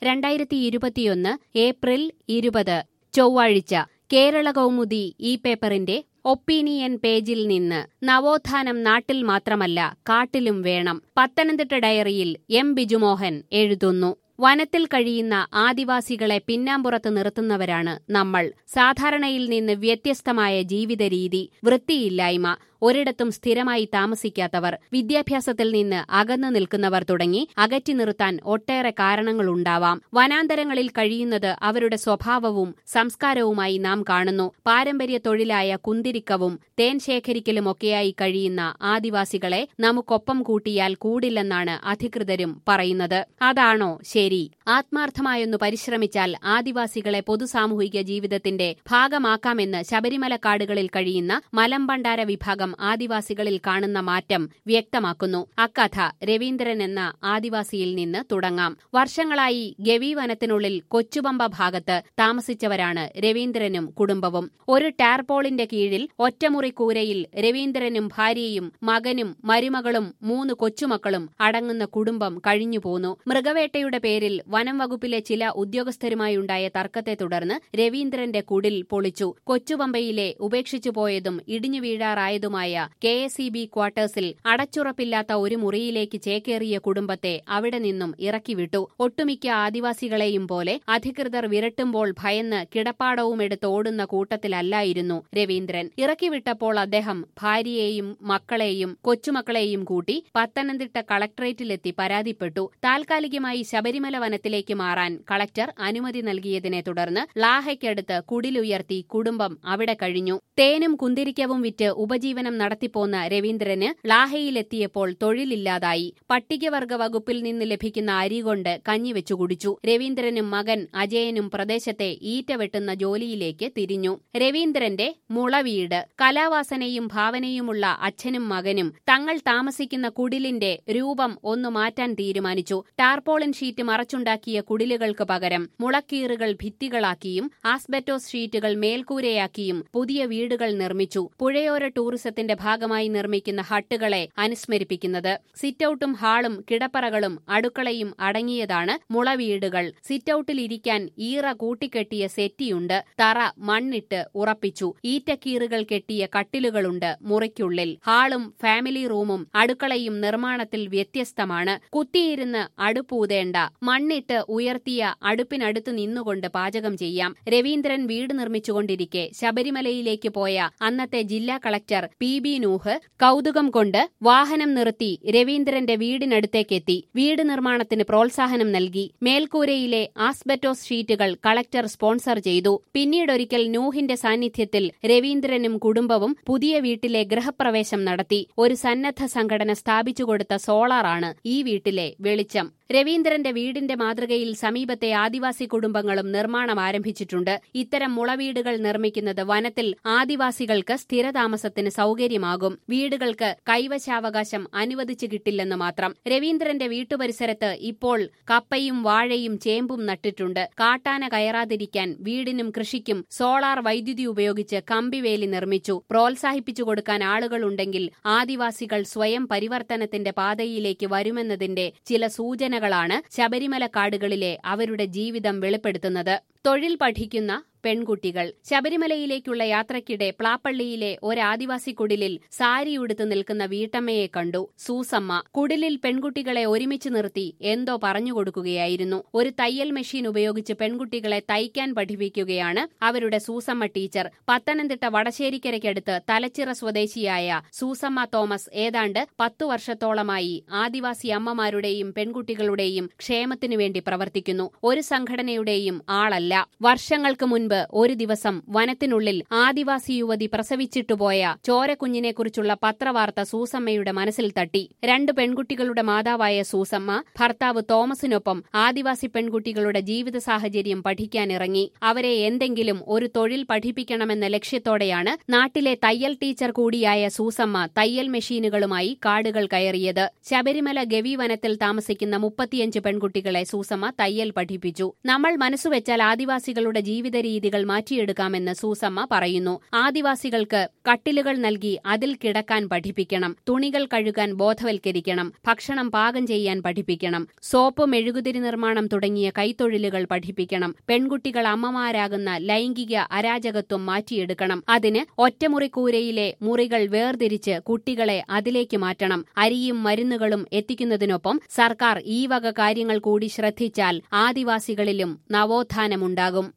രണ്ടായിരത്തി ഇരുപത്തിയൊന്ന് ഏപ്രിൽ ഇരുപത് ചൊവ്വാഴ്ച കേരള കൗമുദി ഈ പേപ്പറിന്റെ ഒപ്പീനിയൻ പേജിൽ നിന്ന് നവോത്ഥാനം നാട്ടിൽ മാത്രമല്ല കാട്ടിലും വേണം പത്തനംതിട്ട ഡയറിയിൽ എം ബിജുമോഹൻ എഴുതുന്നു വനത്തിൽ കഴിയുന്ന ആദിവാസികളെ പിന്നാമ്പുറത്ത് നിർത്തുന്നവരാണ് നമ്മൾ സാധാരണയിൽ നിന്ന് വ്യത്യസ്തമായ ജീവിത രീതി വൃത്തിയില്ലായ്മ ഒരിടത്തും സ്ഥിരമായി താമസിക്കാത്തവർ വിദ്യാഭ്യാസത്തിൽ നിന്ന് അകന്നു നിൽക്കുന്നവർ തുടങ്ങി അകറ്റി നിർത്താൻ ഒട്ടേറെ കാരണങ്ങളുണ്ടാവാം വനാന്തരങ്ങളിൽ കഴിയുന്നത് അവരുടെ സ്വഭാവവും സംസ്കാരവുമായി നാം കാണുന്നു പാരമ്പര്യ തൊഴിലായ കുന്തിരിക്കവും തേൻ ശേഖരിക്കലുമൊക്കെയായി കഴിയുന്ന ആദിവാസികളെ നമുക്കൊപ്പം കൂട്ടിയാൽ കൂടില്ലെന്നാണ് അധികൃതരും പറയുന്നത് അതാണോ ശരി ആത്മാർത്ഥമായൊന്നു പരിശ്രമിച്ചാൽ ആദിവാസികളെ പൊതുസാമൂഹിക ജീവിതത്തിന്റെ ഭാഗമാക്കാമെന്ന് ശബരിമല കാടുകളിൽ കഴിയുന്ന മലമ്പണ്ടാര വിഭാഗം ആദിവാസികളിൽ കാണുന്ന മാറ്റം വ്യക്തമാക്കുന്നു അക്കഥ രവീന്ദ്രൻ എന്ന ആദിവാസിയിൽ നിന്ന് തുടങ്ങാം വർഷങ്ങളായി ഗവി വനത്തിനുള്ളിൽ കൊച്ചുപമ്പ ഭാഗത്ത് താമസിച്ചവരാണ് രവീന്ദ്രനും കുടുംബവും ഒരു ടാർപോളിന്റെ കീഴിൽ ഒറ്റമുറി കൂരയിൽ രവീന്ദ്രനും ഭാര്യയും മകനും മരുമകളും മൂന്ന് കൊച്ചുമക്കളും അടങ്ങുന്ന കുടുംബം കഴിഞ്ഞുപോന്നു മൃഗവേട്ടയുടെ പേരിൽ വനം വകുപ്പിലെ ചില ഉദ്യോഗസ്ഥരുമായുണ്ടായ തർക്കത്തെ തുടർന്ന് രവീന്ദ്രന്റെ കുടിൽ പൊളിച്ചു കൊച്ചുപമ്പയിലെ ഉപേക്ഷിച്ചു പോയതും ഇടിഞ്ഞു വീഴാറായതുമായ കെ എസ് ഇ ബി ക്വാർട്ടേഴ്സിൽ അടച്ചുറപ്പില്ലാത്ത ഒരു മുറിയിലേക്ക് ചേക്കേറിയ കുടുംബത്തെ അവിടെ നിന്നും ഇറക്കിവിട്ടു ഒട്ടുമിക്ക ആദിവാസികളെയും പോലെ അധികൃതർ വിരട്ടുമ്പോൾ ഭയന്ന് കിടപ്പാടവും എടുത്ത് ഓടുന്ന കൂട്ടത്തിലല്ലായിരുന്നു രവീന്ദ്രൻ ഇറക്കിവിട്ടപ്പോൾ അദ്ദേഹം ഭാര്യയെയും മക്കളെയും കൊച്ചുമക്കളെയും കൂട്ടി പത്തനംതിട്ട കളക്ടറേറ്റിലെത്തി പരാതിപ്പെട്ടു താൽക്കാലികമായി ശബരിമല വനത്തിലേക്ക് മാറാൻ കളക്ടർ അനുമതി നൽകിയതിനെ തുടർന്ന് ലാഹയ്ക്കടുത്ത് കുടിലുയർത്തി കുടുംബം അവിടെ കഴിഞ്ഞു തേനും കുന്തിരിക്കവും വിറ്റ് ഉപജീവനം നടത്തിപ്പോന്ന രവീന്ദ്രന് ലാഹയിലെത്തിയപ്പോൾ തൊഴിലില്ലാതായി പട്ടികവർഗ വകുപ്പിൽ നിന്ന് ലഭിക്കുന്ന അരി കൊണ്ട് കഞ്ഞിവെച്ചു കുടിച്ചു രവീന്ദ്രനും മകൻ അജയനും പ്രദേശത്തെ ഈറ്റ വെട്ടുന്ന ജോലിയിലേക്ക് തിരിഞ്ഞു രവീന്ദ്രന്റെ മുളവീട് കലാവാസനയും ഭാവനയുമുള്ള അച്ഛനും മകനും തങ്ങൾ താമസിക്കുന്ന കുടിലിന്റെ രൂപം ഒന്നു മാറ്റാൻ തീരുമാനിച്ചു ടാർപോളിൻ ഷീറ്റ് മറച്ചുണ്ടാക്കിയ കുടിലുകൾക്ക് പകരം മുളക്കീറുകൾ ഭിത്തികളാക്കിയും ആസ്ബറ്റോസ് ഷീറ്റുകൾ മേൽക്കൂരയാക്കിയും പുതിയ വീടുകൾ നിർമ്മിച്ചു പുഴയോര ടൂറിസത്തിന്റെ ഭാഗമായി നിർമ്മിക്കുന്ന ഹട്ടുകളെ അനുസ്മരിപ്പിക്കുന്നത് സിറ്റൌട്ടും ഹാളും കിടപ്പറകളും അടുക്കളയും അടങ്ങിയതാണ് മുളവീടുകൾ സിറ്റൌട്ടിൽ ഇരിക്കാൻ ഈറ കൂട്ടിക്കെട്ടിയ സെറ്റിയുണ്ട് തറ മണ്ണിട്ട് ഉറപ്പിച്ചു ഈറ്റക്കീറുകൾ കെട്ടിയ കട്ടിലുകളുണ്ട് മുറിക്കുള്ളിൽ ഹാളും ഫാമിലി റൂമും അടുക്കളയും നിർമ്മാണത്തിൽ വ്യത്യസ്തമാണ് കുത്തിയിരുന്ന് അടുപ്പൂതേണ്ട മണ്ണിട്ട് ഉയർത്തിയ അടുപ്പിനടുത്ത് നിന്നുകൊണ്ട് പാചകം ചെയ്യാം രവീന്ദ്രൻ വീട് നിർമ്മിച്ചുകൊണ്ടിരിക്കെ ശബരിമലയിലേക്ക് പോയ അന്നത്തെ ജില്ലാ കളക്ടർ പി ബി നൂഹ് കൗതുകം കൊണ്ട് വാഹനം നിർത്തി രവീന്ദ്രന്റെ വീടിനടുത്തേക്കെത്തി വീട് നിർമ്മാണത്തിന് പ്രോത്സാഹനം നൽകി മേൽക്കൂരയിലെ ആസ്ബറ്റോസ് ഷീറ്റുകൾ കളക്ടർ സ്പോൺസർ ചെയ്തു പിന്നീടൊരിക്കൽ നൂഹിന്റെ സാന്നിധ്യത്തിൽ രവീന്ദ്രനും കുടുംബവും പുതിയ വീട്ടിലെ ഗൃഹപ്രവേശം നടത്തി ഒരു സന്നദ്ധ സംഘടന സ്ഥാപിച്ചുകൊടുത്ത സോളാറാണ് ഈ വീട്ടിലെ വെളിച്ചം രവീന്ദ്രന്റെ വീടിന്റെ മാതൃകയിൽ സമീപത്തെ ആദിവാസി കുടുംബങ്ങളും നിർമ്മാണം ആരംഭിച്ചിട്ടുണ്ട് ഇത്തരം മുളവീടുകൾ നിർമ്മിക്കുന്നത് വനത്തിൽ ആദിവാസികൾക്ക് സ്ഥിരതാമസത്തിന് സൗകര്യമാകും വീടുകൾക്ക് കൈവശാവകാശം അനുവദിച്ചു കിട്ടില്ലെന്ന് മാത്രം രവീന്ദ്രന്റെ വീട്ടുപരിസരത്ത് ഇപ്പോൾ കപ്പയും വാഴയും ചേമ്പും നട്ടിട്ടുണ്ട് കാട്ടാന കയറാതിരിക്കാൻ വീടിനും കൃഷിക്കും സോളാർ വൈദ്യുതി ഉപയോഗിച്ച് കമ്പിവേലി നിർമ്മിച്ചു പ്രോത്സാഹിപ്പിച്ചു കൊടുക്കാൻ ആളുകളുണ്ടെങ്കിൽ ആദിവാസികൾ സ്വയം പരിവർത്തനത്തിന്റെ പാതയിലേക്ക് വരുമെന്നതിന്റെ ചില സൂചനകളാണ് ശബരിമല കാടുകളിലെ അവരുടെ ജീവിതം വെളിപ്പെടുത്തുന്നത് തൊഴിൽ പഠിക്കുന്ന പെൺകുട്ടികൾ ശബരിമലയിലേക്കുള്ള യാത്രയ്ക്കിടെ പ്ലാപ്പള്ളിയിലെ ഒരാദിവാസി കുടിലിൽ സാരിയുടുത്ത് നിൽക്കുന്ന വീട്ടമ്മയെ കണ്ടു സൂസമ്മ കുടിലിൽ പെൺകുട്ടികളെ ഒരുമിച്ച് നിർത്തി എന്തോ പറഞ്ഞുകൊടുക്കുകയായിരുന്നു ഒരു തയ്യൽ മെഷീൻ ഉപയോഗിച്ച് പെൺകുട്ടികളെ തയ്ക്കാൻ പഠിപ്പിക്കുകയാണ് അവരുടെ സൂസമ്മ ടീച്ചർ പത്തനംതിട്ട വടശ്ശേരിക്കരയ്ക്കടുത്ത് തലച്ചിറ സ്വദേശിയായ സൂസമ്മ തോമസ് ഏതാണ്ട് പത്തു വർഷത്തോളമായി ആദിവാസി അമ്മമാരുടെയും പെൺകുട്ടികളുടെയും ക്ഷേമത്തിനു വേണ്ടി പ്രവർത്തിക്കുന്നു ഒരു സംഘടനയുടെയും ആളല്ല വർഷങ്ങൾക്ക് മുൻപ് ഒരു ദിവസം വനത്തിനുള്ളിൽ ആദിവാസി യുവതി പ്രസവിച്ചിട്ടുപോയ ചോരക്കുഞ്ഞിനെക്കുറിച്ചുള്ള പത്രവാർത്ത സൂസമ്മയുടെ മനസ്സിൽ തട്ടി രണ്ട് പെൺകുട്ടികളുടെ മാതാവായ സൂസമ്മ ഭർത്താവ് തോമസിനൊപ്പം ആദിവാസി പെൺകുട്ടികളുടെ ജീവിത സാഹചര്യം പഠിക്കാനിറങ്ങി അവരെ എന്തെങ്കിലും ഒരു തൊഴിൽ പഠിപ്പിക്കണമെന്ന ലക്ഷ്യത്തോടെയാണ് നാട്ടിലെ തയ്യൽ ടീച്ചർ കൂടിയായ സൂസമ്മ തയ്യൽ മെഷീനുകളുമായി കാടുകൾ കയറിയത് ശബരിമല ഗവി വനത്തിൽ താമസിക്കുന്ന മുപ്പത്തിയഞ്ച് പെൺകുട്ടികളെ സൂസമ്മ തയ്യൽ പഠിപ്പിച്ചു നമ്മൾ മനസ്സുവെച്ചാൽ ആദിവാസികളുടെ ജീവിത രീതി രീതികൾ മാറ്റിയെടുക്കാമെന്ന് സൂസമ്മ പറയുന്നു ആദിവാസികൾക്ക് കട്ടിലുകൾ നൽകി അതിൽ കിടക്കാൻ പഠിപ്പിക്കണം തുണികൾ കഴുകാൻ ബോധവൽക്കരിക്കണം ഭക്ഷണം പാകം ചെയ്യാൻ പഠിപ്പിക്കണം സോപ്പ് മെഴുകുതിരി നിർമ്മാണം തുടങ്ങിയ കൈത്തൊഴിലുകൾ പഠിപ്പിക്കണം പെൺകുട്ടികൾ അമ്മമാരാകുന്ന ലൈംഗിക അരാജകത്വം മാറ്റിയെടുക്കണം അതിന് ഒറ്റമുറിക്കൂരയിലെ മുറികൾ വേർതിരിച്ച് കുട്ടികളെ അതിലേക്ക് മാറ്റണം അരിയും മരുന്നുകളും എത്തിക്കുന്നതിനൊപ്പം സർക്കാർ ഈ വക കാര്യങ്ങൾ കൂടി ശ്രദ്ധിച്ചാൽ ആദിവാസികളിലും നവോത്ഥാനമുണ്ടാകും